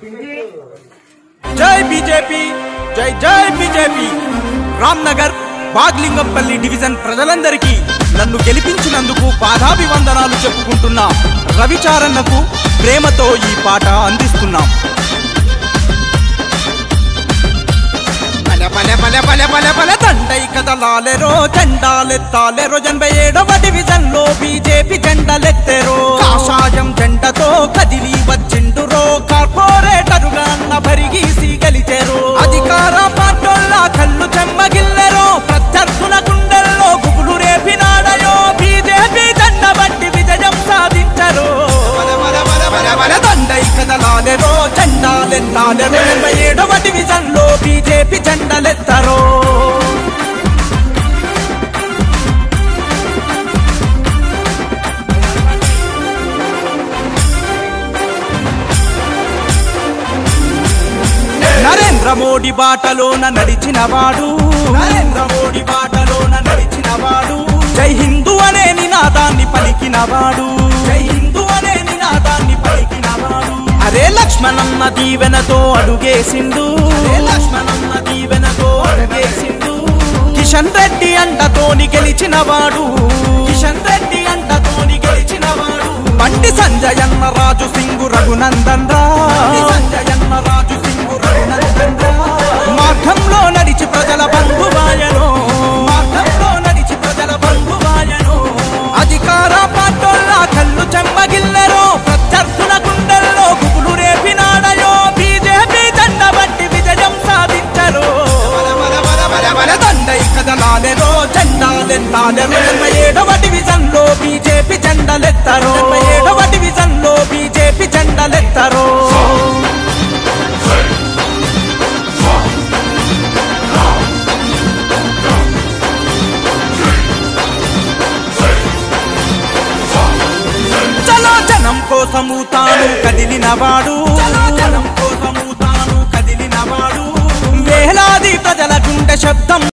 జై బీజేపీ జై జై బీజేపీ రామ్నగర్ బాగ్లింగంపల్లి డివిజన్ ప్రజలందరికీ నన్ను గెలిపించినందుకు పాదాభివందనాలు చెప్పుకుంటున్నా రవిచారన్నకు ప్రేమతో ఈ పాట అందిస్తున్నాం పలె పలె పలె పలె పలె పలె దండై కదలాలెరో జెండాలెత్తాలెరో ఎనభై ఏడవ డివిజన్ లో బీజేపీ జెండలెత్తెరో కాషాయం జెండతో కదిలి వచ్చిండురో కార్పొరేటరుగా అన్న భరిగీసి గెలిచెరు అధికార పార్టోళ్ళ కళ్ళు చెమ్మగిల్లెరో ప్రత్యర్థుల గుండెల్లో గుబులు రేపినాడయో బీజేపీ జెండ బట్టి విజయం సాధించరు దండై కదలాలెరో జెండాలెత్తాలెరో ఎనభై ఏడవ డివిజన్ లో బీజేపీ జెండలెత్తరో నరేంద్ర మోడీ బాటలోన నడిచిన వాడు నరేంద్ర మోడీ బాటలోన నడిచిన వాడు జై హిందూ అనే నినాదాన్ని పలికిన వాడు జై హిందూ అనే నినాదాన్ని పలికిన వాడు అరే లక్ష్మణమ్మ దీవెనతో అడుగేసిండు అరే లక్ష్మణమ్మ దీవెనతో అడుగేసిండు కిషన్ రెడ్డి అంటతోని గెలిచిన వాడు కిషన్ రెడ్డి అంటతోని గెలిచిన వాడు బండి సంజయన్న రాజు సింగు రఘునందన్ రా సంజయన్న రాజు సింగు రఘునందన్ రా మార్గంలో నడిచి ప్రజల బంధువాయను మార్గంలో నడిచి ప్రజల బంధువాయను అధికార పాటోళ్ళ కళ్ళు చెమ్మగిల్లెరో ప్రత్యర్థుల గుండెల్లో గుబులు రేపినాడయో బీజేపీ దండ బట్టి విజయం సాధించరు దండై కదలాలెరో జెండాలెత్తాలెరో ఎనభై ఏడవ డివిజన్ లో బీజేపీ జెండలెత్తరో ఎనభై ఏడవ డివిజన్ లో బీజేపీ జెండలెత్తరో చలో జనం కోసము తాను కదిలినవాడు జనం కోసము తాను కదిలినవాడు వేలాది ప్రజల గుండె శబ్దం